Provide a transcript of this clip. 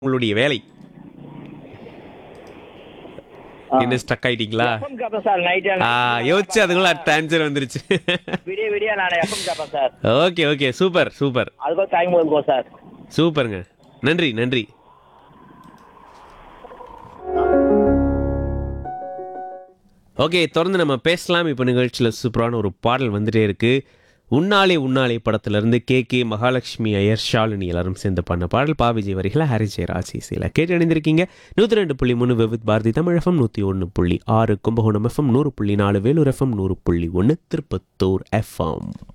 உங்களுடைய வேலை என்ன ஸ்டக் ஆயிட்டீங்களா எஃப்எம் கேட்பேன் சார் நைட்டு ஆ, யோசிச்சு அதுக்குள்ள அடுத்த ஆன்சர் வந்துருச்சு விடிய விடிய நான் எஃப்எம் கேட்பேன் sir okay okay super super அதுக்கும் டைம் இருக்கும் சார் சூப்பருங்க நன்றி நன்றி ஓகே தொடர்ந்து நம்ம பேசலாம் இப்போ நிகழ்ச்சியில் சூப்பரான ஒரு பாடல் வந்துட்டே இருக்கு உன்னாலே உன்னாலே படத்திலிருந்து கே கே மகாலட்சுமி ஐயர் ஷாலினி எல்லாரும் சேர்ந்து பண்ண பாடல் பா விஜய் வரிகளை ஹரி ஜெயராஜ் இசையில் கேட்டு அணிந்திருக்கீங்க நூற்றி ரெண்டு புள்ளி மூணு விவித் பாரதி தமிழ் எஃப்எம் நூற்றி ஒன்று புள்ளி ஆறு கும்பகோணம் எஃப்எம் நூறு புள்ளி நாலு வேலூர் எஃப்எம் நூறு புள்ளி ஒன்று திருப்பத்தூர் எஃப்எம்